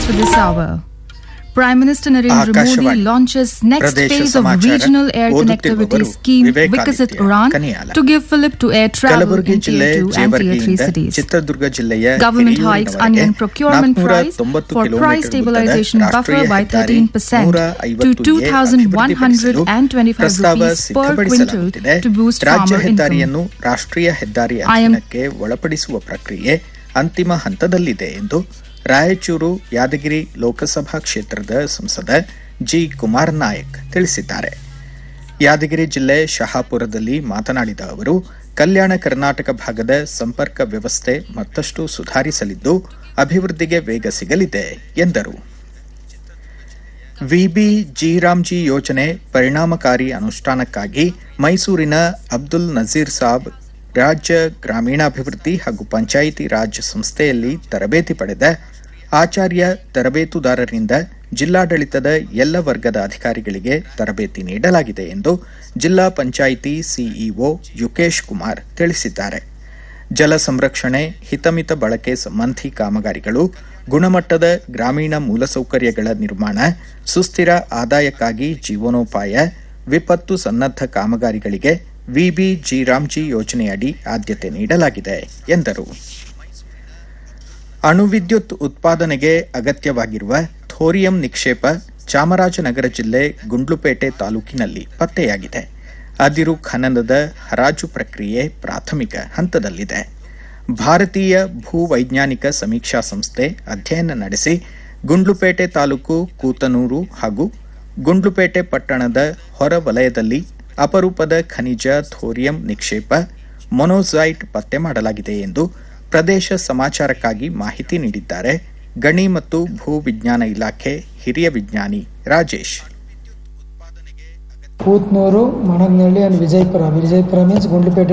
for this hour. Prime Minister Narendra Modi Akashvani. launches next ಪ್ರದೇಶ phase of ಸಮಾಚಾರ. regional air connectivity ಓದುತ್ತಿರುವವರು scheme Vivekaditya Vikasit Uran ಕನಿಯಾಲ. to give fillip to air travel Kalaburagi in ಜಿಲ್ಲೆ Tier 2 and Tier 3 ಜೇವರ್ಗಿಯಿಂದ cities. Chitradurga ಜಿಲ್ಲೆಯ Government ಹಿರಿಯೂರಿನವರೆಗೆ hikes onion procurement 490 price for kilometre price stabilization ಉದ್ದದ buffer by ರಾಷ್ಟ್ರೀಯ 13% ಹೆದ್ದಾರಿ to 2,150 2,125 ಪ್ರಸ್ತಾವ rupees per quintal ಸಿದ್ಧಪಡಿಸಲಾಗುತ್ತಿದೆ to boost ರಾಜ್ಯ farmer income. ಹೆದ್ದಾರಿಯನ್ನು ರಾಷ್ಟ್ರೀಯ ಹೆದ್ದಾರಿ I am- ಅಧೀನಕ್ಕೆ ಒಳಪಡಿಸುವ ಪ್ರಕ್ರಿಯೆ ಅಂತಿಮ ಹಂತದಲ್ಲಿದೆ ಎಂದು ರಾಯಚೂರು ಯಾದಗಿರಿ ಲೋಕಸಭಾ ಕ್ಷೇತ್ರದ ಸಂಸದ ಜಿ ಕುಮಾರ್ ನಾಯಕ್ ತಿಳಿಸಿದ್ದಾರೆ ಯಾದಗಿರಿ ಜಿಲ್ಲೆ ಶಹಾಪುರದಲ್ಲಿ ಮಾತನಾಡಿದ ಅವರು ಕಲ್ಯಾಣ ಕರ್ನಾಟಕ ಭಾಗದ ಸಂಪರ್ಕ ವ್ಯವಸ್ಥೆ ಮತ್ತಷ್ಟು ಸುಧಾರಿಸಲಿದ್ದು ಅಭಿವೃದ್ಧಿಗೆ ವೇಗ ಸಿಗಲಿದೆ ಎಂದರು ವಿಬಿ ಜಿರಾಮ್ಜಿ ಯೋಜನೆ ಪರಿಣಾಮಕಾರಿ ಅನುಷ್ಠಾನಕ್ಕಾಗಿ ಮೈಸೂರಿನ ಅಬ್ದುಲ್ ನಜೀರ್ ಸಾಬ್ ರಾಜ್ಯ ಗ್ರಾಮೀಣಾಭಿವೃದ್ಧಿ ಹಾಗೂ ಪಂಚಾಯಿತಿ ರಾಜ್ ಸಂಸ್ಥೆಯಲ್ಲಿ ತರಬೇತಿ ಪಡೆದ ಆಚಾರ್ಯ ತರಬೇತುದಾರರಿಂದ ಜಿಲ್ಲಾಡಳಿತದ ಎಲ್ಲ ವರ್ಗದ ಅಧಿಕಾರಿಗಳಿಗೆ ತರಬೇತಿ ನೀಡಲಾಗಿದೆ ಎಂದು ಜಿಲ್ಲಾ ಪಂಚಾಯಿತಿ ಸಿಇಒ ಯುಕೇಶ್ ಕುಮಾರ್ ತಿಳಿಸಿದ್ದಾರೆ ಜಲ ಸಂರಕ್ಷಣೆ ಹಿತಮಿತ ಬಳಕೆ ಸಂಬಂಧಿ ಕಾಮಗಾರಿಗಳು ಗುಣಮಟ್ಟದ ಗ್ರಾಮೀಣ ಮೂಲಸೌಕರ್ಯಗಳ ನಿರ್ಮಾಣ ಸುಸ್ಥಿರ ಆದಾಯಕ್ಕಾಗಿ ಜೀವನೋಪಾಯ ವಿಪತ್ತು ಸನ್ನದ್ಧ ಕಾಮಗಾರಿಗಳಿಗೆ ವಿಬಿ ಜಿರಾಮ್ಜಿ ಯೋಜನೆಯಡಿ ಆದ್ಯತೆ ನೀಡಲಾಗಿದೆ ಎಂದರು ಅಣುವಿದ್ಯುತ್ ಉತ್ಪಾದನೆಗೆ ಅಗತ್ಯವಾಗಿರುವ ಥೋರಿಯಂ ನಿಕ್ಷೇಪ ಚಾಮರಾಜನಗರ ಜಿಲ್ಲೆ ಗುಂಡ್ಲುಪೇಟೆ ತಾಲೂಕಿನಲ್ಲಿ ಪತ್ತೆಯಾಗಿದೆ ಅದಿರು ಖನನದ ಹರಾಜು ಪ್ರಕ್ರಿಯೆ ಪ್ರಾಥಮಿಕ ಹಂತದಲ್ಲಿದೆ ಭಾರತೀಯ ಭೂವೈಜ್ಞಾನಿಕ ಸಮೀಕ್ಷಾ ಸಂಸ್ಥೆ ಅಧ್ಯಯನ ನಡೆಸಿ ಗುಂಡ್ಲುಪೇಟೆ ತಾಲೂಕು ಕೂತನೂರು ಹಾಗೂ ಗುಂಡ್ಲುಪೇಟೆ ಪಟ್ಟಣದ ಹೊರ ವಲಯದಲ್ಲಿ ಅಪರೂಪದ ಖನಿಜ ಥೋರಿಯಂ ನಿಕ್ಷೇಪ ಮೊನೋಸೈಟ್ ಪತ್ತೆ ಮಾಡಲಾಗಿದೆ ಎಂದು ಪ್ರದೇಶ ಸಮಾಚಾರಕ್ಕಾಗಿ ಮಾಹಿತಿ ನೀಡಿದ್ದಾರೆ ಗಣಿ ಮತ್ತು ಭೂ ವಿಜ್ಞಾನ ಇಲಾಖೆ ಹಿರಿಯ ವಿಜ್ಞಾನಿ ರಾಜೇಶ್ ಕೂತ್ನೂರು ಮಣಗ್ನಹಳ್ಳಿ ಅಂಡ್ ವಿಜಯಪುರ ವಿಜಯಪುರ ಮೀನ್ಸ್ ಗುಂಡ್ಲುಪೇಟೆ